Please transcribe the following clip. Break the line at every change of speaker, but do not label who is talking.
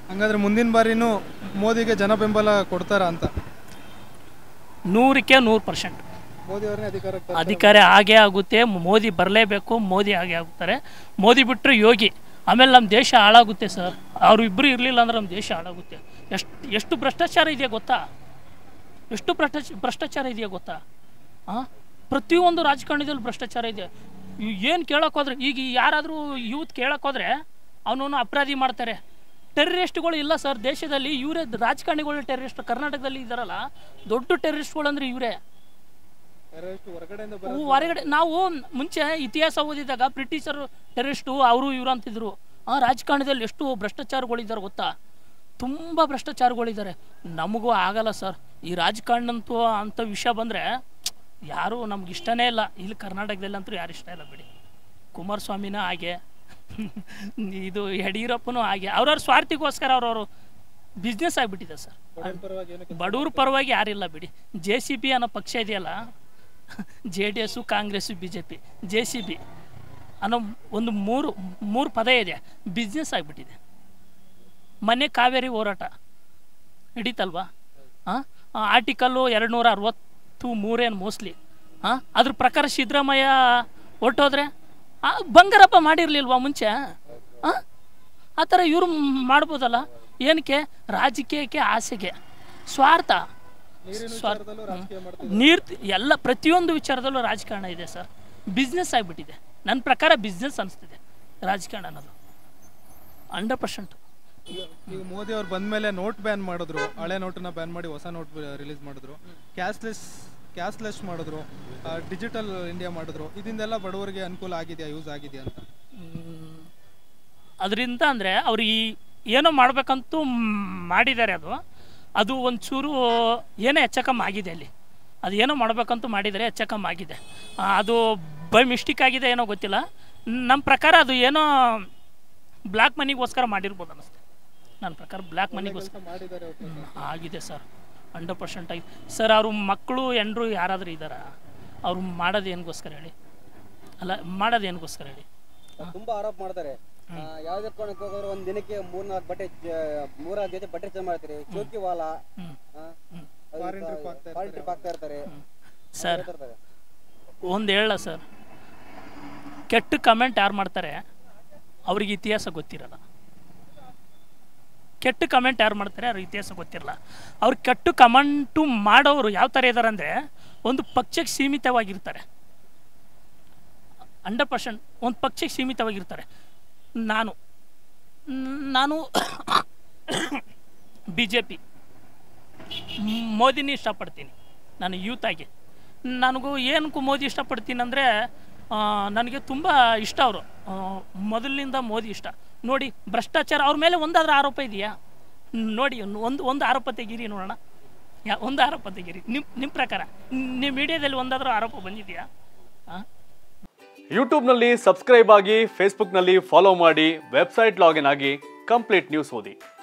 ಹಂಗಾದ್ರೆ ಮುಂದಿನ ಬಾರಿನೂ ಮೋದಿಗೆ ಜನ ಬೆಂಬಲ ಕೊಡ್ತಾರಾ ಅಂತ
ನೂರಕ್ಕೆ ನೂರು ಪರ್ಸೆಂಟ್
ಮೋದಿ ಅವ್ರನ್ನೇ ಅಧಿಕಾರಕ್ಕೆ
ಅಧಿಕಾರ ಹಾಗೇ ಆಗುತ್ತೆ ಮೋದಿ ಬರಲೇಬೇಕು ಮೋದಿ ಹಾಗೆ ಆಗುತ್ತಾರೆ ಮೋದಿ ಬಿಟ್ಟರೆ ಯೋಗಿ ಆಮೇಲೆ ನಮ್ಮ ದೇಶ ಹಾಳಾಗುತ್ತೆ ಸರ್ ಅವರು ಇಬ್ಬರು ಇರಲಿಲ್ಲ ಅಂದ್ರೆ ನಮ್ಮ ದೇಶ ಹಾಳಾಗುತ್ತೆ ಎಷ್ಟು ಎಷ್ಟು ಭ್ರಷ್ಟಾಚಾರ ಇದೆಯಾ ಗೊತ್ತಾ ಎಷ್ಟು ಭ್ರಷ್ಟಾಚ ಭ್ರಷ್ಟಾಚಾರ ಇದೆಯಾ ಗೊತ್ತಾ ಹಾಂ ಪ್ರತಿಯೊಂದು ರಾಜಕಾರಣದಲ್ಲಿ ಭ್ರಷ್ಟಾಚಾರ ಇದೆ ಏನು ಕೇಳೋಕ್ಕೋದ್ರೆ ಈಗ ಯಾರಾದರೂ ಯೂತ್ ಕೇಳೋಕ್ಕೋದ್ರೆ ಅವನನ್ನು ಅಪರಾಧಿ ಮಾಡ್ತಾರೆ ಟೆರರಿಸ್ಟ್ಗಳು ಇಲ್ಲ ಸರ್ ದೇಶದಲ್ಲಿ ಇವರೇ ರಾಜಕಾರಣಿಗಳು ಟೆರರಿಸ್ಟ್ ಕರ್ನಾಟಕದಲ್ಲಿ ಇದ್ದಾರಲ್ಲ ದೊಡ್ಡ ಟೆರರಿಸ್ಟ್ಗಳು ಅಂದರೆ ಇವರೇ
ಟೆರರಿಸ್ಟ್ ಹೊರಗಡೆಯಿಂದ
ಅವು ಹೊರಗಡೆ ನಾವು ಮುಂಚೆ ಇತಿಹಾಸ ಓದಿದಾಗ ಬ್ರಿಟಿಷರು ಟೆರರಿಸ್ಟು ಅವರು ಇವರು ಅಂತಿದ್ರು ಆ ರಾಜಕಾರಣದಲ್ಲಿ ಎಷ್ಟು ಭ್ರಷ್ಟಾಚಾರಗಳಿದ್ದಾರೆ ಗೊತ್ತಾ ತುಂಬ ಭ್ರಷ್ಟಾಚಾರಗಳಿದ್ದಾರೆ ನಮಗೂ ಆಗಲ್ಲ ಸರ್ ಈ ರಾಜಕಾರಣ ಅಂತೂ ಅಂಥ ವಿಷಯ ಬಂದರೆ ಯಾರೂ ನಮ್ಗೆ ಇಷ್ಟನೇ ಇಲ್ಲ ಇಲ್ಲಿ ಕರ್ನಾಟಕದಲ್ಲಿ ಅಂತೂ ಯಾರು ಇಷ್ಟ ಇಲ್ಲ ಬಿಡಿ ಕುಮಾರಸ್ವಾಮಿನ ಹಾಗೆ ಇದು ಯಡಿಯೂರಪ್ಪನೂ ಹಾಗೆ ಅವ್ರವ್ರ ಸ್ವಾರ್ಥಿಗೋಸ್ಕರ ಅವ್ರವರು ಬಿಸ್ನೆಸ್ ಆಗಿಬಿಟ್ಟಿದೆ ಸರ್
ಪರವಾಗಿ ಏನಕ್ಕೆ
ಬಡವ್ರ ಪರವಾಗಿ ಯಾರಿಲ್ಲ ಬಿಡಿ ಜೆ ಸಿ ಬಿ ಅನ್ನೋ ಪಕ್ಷ ಇದೆಯಲ್ಲ J D S Congress B J P J C B ಅನ್ನೋ ಒಂದು ಮೂರು ಮೂರು ಪದ ಇದೆ ಬಿಸ್ನೆಸ್ ಆಗಿಬಿಟ್ಟಿದೆ ಮನೆ ಕಾವೇರಿ ಹೋರಾಟ ಹಿಡಿತಲ್ವಾ ಹಾಂ ಆರ್ಟಿಕಲ್ಲು ಎರಡು ನೂರ ಅರವತ್ತು ಮೂರೇನು ಮೋಸ್ಟ್ಲಿ ಹಾಂ ಅದ್ರ ಪ್ರಕಾರ ಸಿದ್ದರಾಮಯ್ಯ ಹೊರ್ಟೋದ್ರೆ ಆ, ಬಂಗಾರಪ್ಪ ಮಾಡಿರಲಿಲ್ವಾ ಮುಂಚೆ ಹಾಂ ಆ ಥರ ಇವರು ಮಾಡ್ಬೋದಲ್ಲ ಏನಕ್ಕೆ ರಾಜಕೀಯಕ್ಕೆ ಆಸೆಗೆ ಸ್ವಾರ್ಥ ಸ್ವಾರ್ಥ ನೀರು ಎಲ್ಲ ಪ್ರತಿಯೊಂದು ವಿಚಾರದಲ್ಲೂ ರಾಜಕಾರಣ ಇದೆ ಸರ್ ಬಿಸ್ನೆಸ್ ಆಗಿಬಿಟ್ಟಿದೆ ನನ್ನ ಪ್ರಕಾರ ಬಿಸ್ನೆಸ್ ಅನಿಸ್ತಿದೆ ರಾಜಕಾರಣ ಅನ್ನೋದು ಹಂಡ್ರೆಡ್ ಪರ್ಸೆಂಟ್
ಈಗ ಮೋದಿ ಅವ್ರು ಬಂದ್ಮೇಲೆ ನೋಟ್ ಬ್ಯಾನ್ ಮಾಡಿದ್ರು ಹಳೆ ನೋಟನ್ನ ಬ್ಯಾನ್ ಮಾಡಿ ಹೊಸ ನೋಟ್ ರಿಲೀಸ್ ಮಾಡಿದ್ರು ಕ್ಯಾಶ್ಲೆಸ್ ಕ್ಯಾಶ್ಲೆಸ್ ಮಾಡಿದ್ರು ಡಿಜಿಟಲ್ ಇಂಡಿಯಾ ಮಾಡಿದ್ರು ಇದರಿಂದೆಲ್ಲ ಬಡವರಿಗೆ ಅನುಕೂಲ ಆಗಿದೆಯಾ ಯೂಸ್ ಆಗಿದೆಯಾ ಅಂತ
ಅದರಿಂದ ಅಂದರೆ ಅವ್ರು ಈ ಏನೋ ಮಾಡಬೇಕಂತೂ ಮಾಡಿದ್ದಾರೆ ಅದು ಅದು ಒಂಚೂರು ಏನೋ ಹೆಚ್ಚಕಮ್ಮ ಆಗಿದೆ ಅಲ್ಲಿ ಅದು ಏನೋ ಮಾಡಬೇಕಂತೂ ಮಾಡಿದರೆ ಹೆಚ್ಚಕಮ್ಮ ಆಗಿದೆ ಆ, ಅದು ಬೈ ಮಿಸ್ಟೇಕ್ ಆಗಿದೆ ಏನೋ ಗೊತ್ತಿಲ್ಲ ನಮ್ಮ ಪ್ರಕಾರ ಅದು ಏನೋ ಬ್ಲ್ಯಾಕ್ ಮನಿಗೋಸ್ಕರ ಮಾಡಿರ್ಬೋದು ಅನ್ನಿಸ್ತೆ ನನ್ನ ಪ್ರಕಾರ ಬ್ಲ್ಯಾಕ್ ಮನಿಗೋಸ್ಕರ
ಮಾಡಿದ್ದಾರೆ
ಆಗಿದೆ ಸರ್ ಹಂಡ್ರೆಡ್ ಪರ್ಸೆಂಟ್ ಆಗಿದೆ ಸರ್ ಅವ್ರ ಮಕ್ಕಳು ಎಂಡ್ರು ಯಾರಾದರೂ ಇದ್ದಾರಾ ಅವ್ರು ಮಾಡೋದು ಏನಗೋಸ್ಕರ ಹೇಳಿ ಅಲ್ಲ ಮಾಡೋದು ಏನಗೋಸ್ಕರ ಹೇಳಿ
ತುಂಬಾ ಆರೋಪ ಮಾಡ್ತಾರೆ ಆ, ಯಾವ್ದೇ ಕಾರಣಕ್ಕೆ ಹೋಗೋರು ಒಂದ್ ದಿನಕ್ಕೆ ಮೂರ್ನಾಲ್ಕು ಬಟ್ಟೆ ಚ- ಮೂರ್ನಾಲ್ಕು ಜೊತೆ ಬಟ್ಟೆ ಚೇಂಜ್ ಮಾಡ್ತಾರೆ ಚೌಕಿ ವಾಲ
ಹ್ಮ್.
Foreign trip ಆಗ್ತಾ
ಫಾರಿನ್ ಟ್ರಿಪ್ ಆಗ್ತಾ ಇರ್ತಾರೆ
ಸರ್
ಹೇಳ್ತಾ ಇರ್ತಾರೆ.
ಒಂದು ಹೇಳ ಸರ್ ಕೆಟ್ಟ ಕಮೆಂಟ್ ಯಾರು ಮಾಡ್ತಾರೆ ಅವ್ರಿಗೆ ಇತಿಹಾಸ ಗೊತ್ತಿರಲ್ಲ ಕೆಟ್ಟ ಕಮೆಂಟ್ ಯಾರು ಮಾಡ್ತಾರೆ ಅವ್ರಿಗೆ ಇತಿಹಾಸ ಗೊತ್ತಿರಲ್ಲ ಅವ್ರು ಕೆಟ್ಟ ಕಮೆಂಟು ಮಾಡೋರು ಯಾವ ಥರ ಇದ್ದಾರೆ ಅಂದರೆ ಒಂದು ಪಕ್ಷಕ್ಕೆ ಸೀಮಿತವಾಗಿರ್ತಾರೆ ಹಂಡ್ರೆಡ್ ಪರ್ಸೆಂಟ್ ಒಂದು ಪಕ್ಷಕ್ಕೆ ಸೀಮಿತವಾಗಿರ್ತಾರೆ ನಾನು ನ್- ನಾನು ಬಿ ಜೆ ಪಿ ಮೋದಿನ ಇಷ್ಟಪಡ್ತೀನಿ ನಾನು ಯೂತ್ ಆಗಿ ನನಗೂ ಏನಕ್ಕೂ ಮೋದಿ ಇಷ್ಟಪಡ್ತೀನಿ ಅಂದರೆ ನನಗೆ ತುಂಬ ಇಷ್ಟ ಅವರು ಮೊದಲಿನಿಂದ ಮೋದಿ ಇಷ್ಟ ನೋಡಿ ಭ್ರಷ್ಟಾಚಾರ ಅವ್ರ ಮೇಲೆ ಒಂದಾದ್ರೂ ಆರೋಪ ಇದೆಯಾ ನೋಡಿ ಒಂದು ಒಂದು ಆರೋಪ ತೆಗೀರಿ ನೋಡೋಣ ಯಾ ಒಂದು ಆರೋಪ ತೆಗೀರಿ ನಿಮ್ಮ ನಿಮ್ಮ ಪ್ರಕಾರ ನಿಮ್ಮ ಮೀಡಿಯಾದಲ್ಲಿ ಒಂದಾದ್ರೂ ಆರೋಪ ಬಂದಿದೆಯಾ ಹಾಂ
ಯೂಟ್ಯೂಬ್ನಲ್ಲಿ ಸಬ್ಸ್ಕ್ರೈಬ್ ಆಗಿ ಫೇಸ್ಬುಕ್ನಲ್ಲಿ ಫಾಲೋ ಮಾಡಿ ವೆಬ್ಸೈಟ್ ಲಾಗಿನ್ ಆಗಿ ಕಂಪ್ಲೀಟ್ ನ್ಯೂಸ್ ಓದಿ